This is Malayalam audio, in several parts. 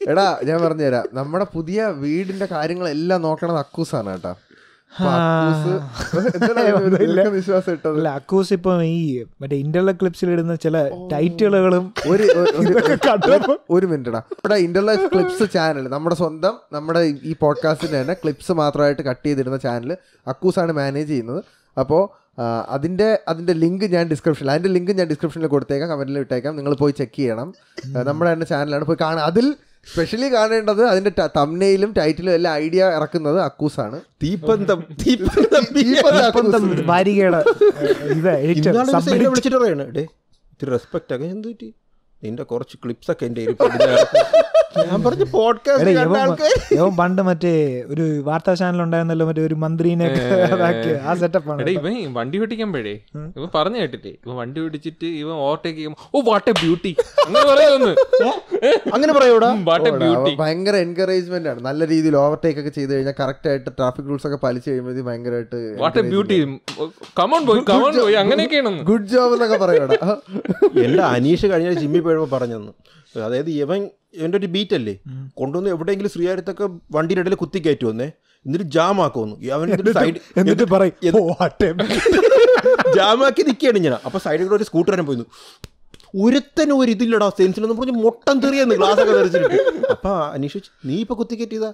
എടാ ഞാൻ പറഞ്ഞുതരാം നമ്മുടെ പുതിയ വീടിന്റെ കാര്യങ്ങളെല്ലാം നോക്കണത് അക്കൂസാണ് കേട്ടാ അപ്പൊ അക്കൂസ് എന്തിനാ ഒരു ദീർഘനിശ്വാസം ഇട്ടത് അല്ല അക്കൂസ് ഇപ്പൊ ഈ മറ്റേ ഇന്റർനെറ്റ് ക്ലിപ്സിൽ ഇടുന്ന ചില ടൈറ്റിലുകളും ഒരു ഒരു- ഒരു- ഇതൊക്കെ കണ്ടപ്പോ ഒരു മിനിറ്റ് ഇടാ നമ്മുടെ ഇന്റർനെറ്റ് ക്ലിപ്സ് ചാനൽ നമ്മുടെ സ്വന്തം നമ്മുടെ ഈ പോഡ്കാസ്റ്റിന്റെ തന്നെ ക്ലിപ്സ് മാത്രമായിട്ട് കട്ട് ചെയ്തിരുന്ന ചാനൽ അക്കൂസാണ് മാനേജ് ചെയ്യുന്നത് അപ്പോൾ അതിന്റെ അതിന്റെ ലിങ്ക് ഞാൻ ഡിസ്ക്രിപ്ഷനിൽ അതിന്റെ ലിങ്ക് ഞാൻ ഡിസ്ക്രിപ്ഷനിൽ കൊടുത്തേക്കാം കമന്റിൽ ഇട്ടേക്കാം നിങ്ങൾ പോയി ചെക്ക് ചെയ്യണം ആ, നമ്മുടെ തന്നെ ചാനലാണ് പോയി കാണുക അതിൽ സ്പെഷ്യലി കാണേണ്ടത് അതിന്റെ തമ്നയിലും ടൈറ്റിലും എല്ലാം ഐഡിയ ഇറക്കുന്നത് അക്കൂസാണ് തീപ്പന്തം തീപ്പന്തം ഇപ്പം വാരികയുടെ ഇത് എഡിറ്റർ ഇന്നാള് ഒരു സബ് സൈഡിൽ വിളിച്ചിട്ട് പറയണേ ഡേ ഇത്തിരി റെസ്പെക്ട് ഒക്കെ എന്ത് പറ്റി നിന്റെ കുറച്ച് ക്ലിപ്സ് ഒക്കെ എന്റെ ഇരിപ്പുണ്ട്. ഞാൻ പറഞ്ഞു പോഡ്കാസ്റ്റ് കണ്ട ആൾക്കാർ ഇവൻ പണ്ട് മറ്റേ ഒരു വാർത്താ ചാനൽ ഉണ്ടായിരുന്നല്ലോ മറ്റേ ഒരു മന്ത്രിനെ അതാക്കി ആ സെറ്റപ്പാണ് എടാ ഇവൻ വണ്ടി ഓടിക്കുമ്പോഴേ ഇവൻ പറഞ്ഞു കേട്ടില്ലേ ഇവൻ വണ്ടി ഓടിച്ചിട്ട് ഇവൻ ഓവർടേക്ക് ചെയ്യുമ്പോ ഓ വാട്ട് എ ബ്യൂട്ടി അങ്ങനെ പറയാന്ന് അങ്ങനെ പറയൂടാ വാട്ട് എ ബ്യൂട്ടി ഭയങ്കര എൻകറേജ്മെന്റ് ആണ് നല്ല രീതിയിൽ ഓവർടേക്ക് ഒക്കെ ചെയ്ത് കഴിഞ്ഞാൽ കറക്റ്റ് ആയിട്ട് ട്രാഫിക് റൂൾസ് ഒക്കെ പാലിച്ച് കഴിയുമ്പോൾ ഭയങ്കരമായിട്ട് വാട്ട് എ ബ്യൂട്ടി കമോൺ പോയി കമോൺ പോയി അങ്ങനെയൊക്കെയാണെന്ന് ഗുഡ് ജോബ് എന്നൊക്കെ പറയണം എന്റെ അനീഷ് കഴിഞ്ഞ ജിമ്മിൽ പോയപ്പോൾ പറഞ്ഞെന്ന് അതായത് ഇവൻ ഇവന്റെ ഒരു ബീറ്റ് അല്ലേ കൊണ്ടുവന്ന് എവിടെയെങ്കിലും ശ്രീകാര്യത്തൊക്കെ വണ്ടിയുടെ ഇടയിൽ കുത്തി കയറ്റി വന്നേ എന്നിട്ട് ജാം ആക്കുമെന്ന് അവൻ സൈഡ് എന്നിട്ട് പറയും "ഓ, what a ജാമാക്കി നിൽക്കുകയാണ് ഇങ്ങനെ അപ്പൊ സൈഡിൽ കൂടെ ഒരു സ്കൂട്ടറിനെ പോയിരുന്നു ഒരുത്തനും ഒരു ഇതില്ലടാ സെൻസിലെന്ന് പറഞ്ഞ് മൊട്ടം തെറിയെന്ന് ഗ്ലാസ് ഒക്കെ തെറിച്ചിട്ട് അപ്പൊ അനീഷ് ചോദിച്ചു, നീ ഇപ്പൊ കുത്തി കയറ്റിയതാ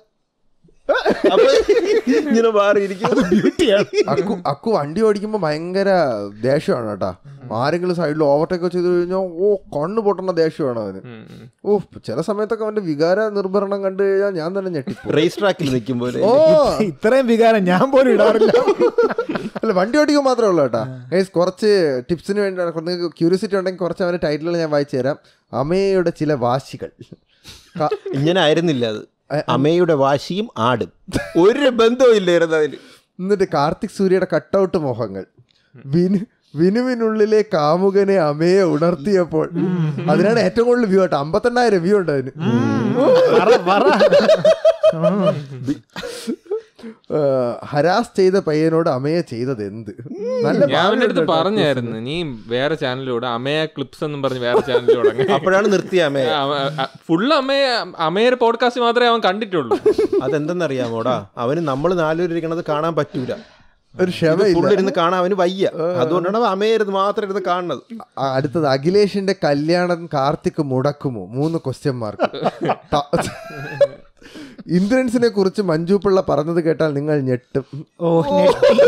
അപ്പൊ ഇങ്ങനെ മാറിയിരിക്കും അക്കു അക്കു വണ്ടി ഓടിക്കുമ്പോൾ ഭയങ്കര ദേഷ്യമാണ് കേട്ടാ ആരെങ്കിലും സൈഡിൽ ഓവർടേക്ക് ചെയ്ത് കഴിഞ്ഞാൽ ഓ കണ്ണ് പൊട്ടുന്ന ദേഷ്യമാണ് അവന് ഓ ചില സമയത്തൊക്കെ അവന്റെ വികാര നിർഭരണം കണ്ടു കഴിഞ്ഞാൽ ഞാൻ തന്നെ ഞെട്ടിപ്പോ റേസ് ട്രാക്കിൽ നിൽക്കും പോലെ ഓ ഇത്രയും വികാരം ഞാൻ പോലും ഇടാറില്ല അല്ല വണ്ടി ഓടിക്കാൻ മാത്രമേ ഉള്ളൂ കേട്ടാ ഗൈസ് കുറച്ച് ടിപ്സിന് വേണ്ടി നിങ്ങൾക്ക് ക്യൂരിയോസിറ്റി ഉണ്ടെങ്കിൽ കുറച്ച് അവന്റെ ടൈറ്റിലുകൾ ഞാൻ വായിച്ചു തരാം അമ്മയുടെ ചില വാശികൾ ക- ഇങ്ങനെ ആയിരുന്നില്ല അത് അമ്മയുടെ വാശിയും ആടും ഒരു ബന്ധവും ഇല്ലായിരുന്നു അതിന് എന്നിട്ട് കാർത്തിക് സൂര്യയുടെ കട്ടൗട്ട് മോഹങ്ങൾ വിനു വിനുവിനുള്ളിലെ കാമുകനെ അമ്മയെ ഉണർത്തിയപ്പോൾ അതിനാണ് ഏറ്റവും കൂടുതൽ വ്യൂ കേട്ടോ അമ്പത്തെണ്ണായിരം വ്യൂ ഉണ്ട് അതിന് പറ പറ ഏഹ്, ഹരാസ് ചെയ്ത പയ്യനോട് അമ്മയെ ചെയ്തത് എന്ത് നല്ല ഞാൻ അവന്റെ അടുത്ത് ഭാവനയുണ്ട് കേട്ടോ. പറഞ്ഞായിരുന്നു നീ വേറെ ചാനലിലൂടെ അമയ ക്ലിപ്സ് എന്നും പറഞ്ഞ് വേറെ ചാനലിലൂടെ അപ്പോഴാണ് നിർത്തിയ അമ്മയെ ഫുള്ള് അമ്മയെ അമയുടെ പോഡ്കാസ്റ്റ് മാത്രമേ അവൻ കണ്ടിട്ടുള്ളൂ അതെന്തെന്നറിയാമോടാ അവന് നമ്മൾ നാലുപേർ ഇരിക്കണത് കാണാൻ പറ്റൂല ഒരു ക്ഷമയില്ല ഫുള്ളിരുന്ന് കാണാൻ അവന് വയ്യ അതുകൊണ്ടാണ് അവൻ അമ്മയിരുന്ന് മാത്രം ഇരുന്ന് കാണുന്നത് ആ, അടുത്തത് അഖിലേഷിന്റെ കല്യാണം കാർത്തിക് മുടക്കുമോ മൂന്ന് ക്വസ്റ്റ്യൻ മാർക്ക് ഇന്ദ്രൻസിനെ കുറിച്ച് മഞ്ജു പിള്ള പറഞ്ഞത് കേട്ടാൽ നിങ്ങൾ ഞെട്ടും ഓ ഞെട്ടി.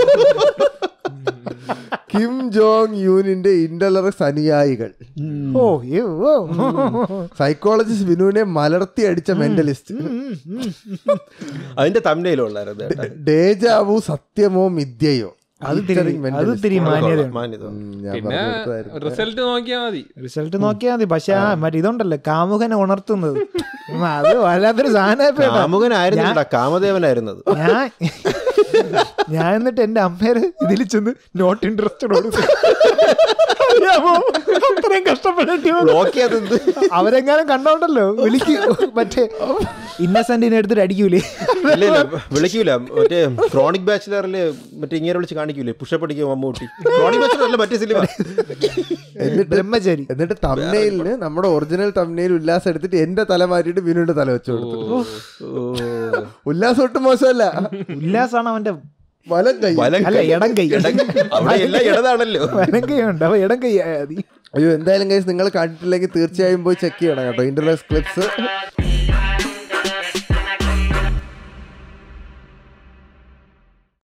കിം ജോങ് യൂനിന്റെ ഇന്റലറസ് അനുയായികൾ ഓ ഏ, ഓ സൈക്കോളജിസ്റ്റ് വിനുവിനെ മലർത്തി അടിച്ച മെന്റലിസ്റ്റ് അതിന്റെ തമ്മിലുള്ളായിരുന്നു കേട്ടോ. ഡേജാവു സത്യമോ മിഥ്യയോ അത് ഇത്തിരി- Featuring അത് mentalist. ഇത്തിരി മാന്യതയാണ് മാന്യത ഉം, ഞാൻ പിന്നെ പറഞ്ഞു കൊടുത്തതായിരുന്നു. റിസൾട്ട് നോക്കിയാൽ മതി റിസൾട്ട് നോക്കിയാൽ മതി പക്ഷെ ആ മറ്റേ ഇതുണ്ടല്ലോ കാമുകനെ ഉണർത്തുന്നത് ഉം, അത് വല്ലാത്തൊരു സാധനം കാമുകനായിരുന്നില്ല കാമദേവനായിരുന്നത് ഞാൻ ഞാൻ എന്നിട്ട് എന്റെ അമ്മേരെ ഇതിൽ ചെന്ന് നോട്ട് ഇൻട്രസ്റ്റഡ് അത്രയും കഷ്ടപ്പെട്ടിട്ട് നോക്കിയത് അവരെങ്ങാനും കണ്ടോണ്ടല്ലോ വിളിക്ക് മറ്റേ ഇന്നസെന്റിനെ എടുത്തിട്ട് അടിക്കൂലേ ഇല്ല ഇല്ല വിളിക്കൂല മറ്റേ ക്രോണിക് ബാച്ചിലറില് മറ്റേ ഇങ്ങനെ വിളിച്ച് കാണിക്കൂലേ പുഷപ്പ് അടിക്കും മമ്മൂട്ടി ക്രോണിക് ബാച്ചിലർ അല്ല മറ്റേ സിനിമ എന്നിട്ട് ബ്രഹ്മചാരി എന്നിട്ട് തമ്മനയിലിന് നമ്മുടെ ഒറിജിനൽ തമ്മനയിൽ ഉല്ലാസം എടുത്തിട്ട് എന്റെ തല മാറ്റിയിട്ട് വിനുവിന്റെ തല വെച്ചു കൊടുത്തു ഉല്ലാസം ഒട്ടും മോശമല്ല ഉല്ലാസാണ് അവന്റെ വലം കൈ വലം അല്ല കൈ. ഇടം കൈ അവിടെ എല്ലാം ഇടതാണല്ലോ വലം കൈ ഉണ്ട് അവ ഇടം കൈ ആയാ മതി അയ്യോ എന്തായാലും കേസ് നിങ്ങൾ കണ്ടിട്ടില്ലെങ്കിൽ തീർച്ചയായും പോയി ചെക്ക് ചെയ്യണം കേട്ടോ ഇന്റർനെറ്റ് ക്ലിപ്സ്